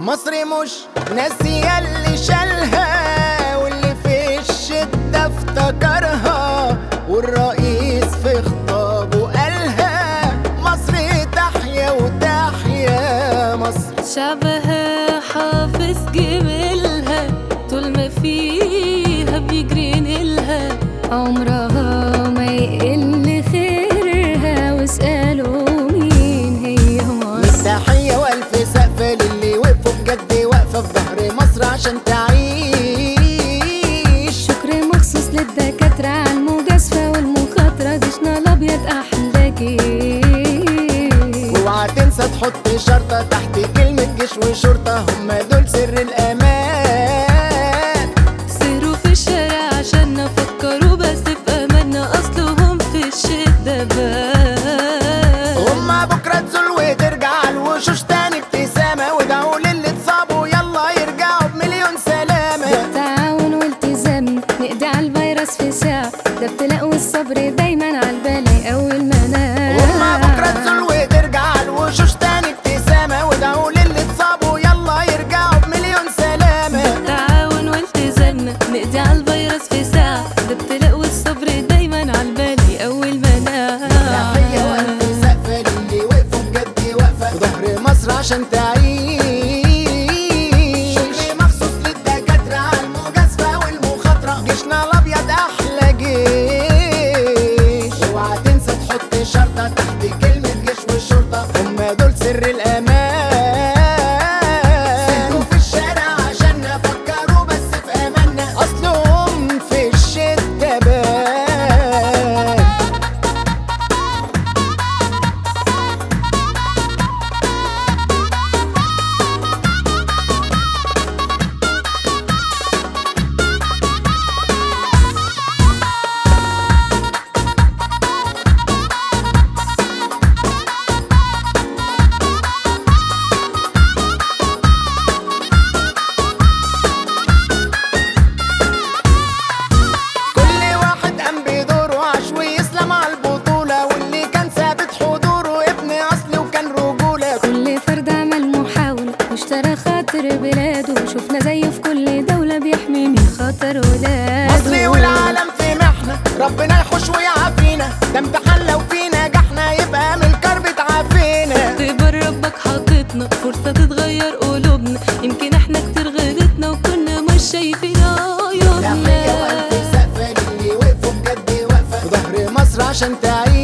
مصر مش ناسية اللي شالها واللي في الشدة افتكرها والرئيس في خطابه قالها مصر تحيا وتحيا مصر شعبها حافظ جميلها طول ما فيها بيجري نيلها عمرها ما يقل خيرها واسألوا مين هي مصر تحية والف سقفة للي وقفوا بجد واقفة في ظهر مصر عشان تعيش شكر مخصوص للدكاترة على المجازفة والمخاطرة جيشنا الأبيض أحلى جيش اوعى تنسى تحط شرطة تحت كلمة جيش وشرطة هم دول سر الأمان سيروا في الشارع عشان نفكروا بس في أماننا أصلهم في الشدة بان هما بكرة تزول وترجع الوشوش تاني ابتسامة وادعوا للي اتصابوا يلا يرجعوا بمليون سلامة تعاون والتزام نقضي على الفيروس في ساعة ده ابتلاء والصبر دايما على البلاء أول ما نام هما بكرة تزول وترجع الوشوش تاني ابتسامة وادعوا للي اتصابوا يلا يرجعوا بمليون سلامة تعاون والتزام نقضي على الفيروس في ساعة ده ابتلاء والصبر دايما على البلاء أول ما تحية نام والف سقفة للي وقفوا بجد واقفة في ظهر مصر عشان تعيش شكر مخصوص للدكاترة على المجازفة والمخاطرة جيشنا الأبيض أحلى جيش اوعى تنسى تحط شرطة تحت كلمة جيش وشرطة هما دول سر الأمان سيروا في الشارع عشان نفكروا بس في أماننا أصلهم في الشدة بان كل واحد قام بدوره عاش ويسلم على البطولة واللي كان ثابت حضوره ابن أصل وكان رجولة كل فرد عمل محاولة واشترى خاطر بلاده شفنا زيه في كل دولة بيحمي من خاطر ولاده مصر والعالم في محنة ربنا يحوش ويعافينا ده امتحان لو في نجحنا يبقى من الكرب تعافينا اختبار ربك حاططنا فرصة تتغير قلوبنا يمكن احنا كتير غلطنا وكنا مش شايفين تحية عيوبنا والف سقفة للي وقفوا بجد واقفة في ظهر مصر عشان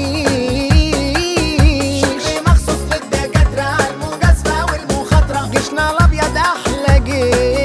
تعيش شكر مخصوص للدكاترة على المجازفة والمخاطرة جيشنا الأبيض أحلى جيش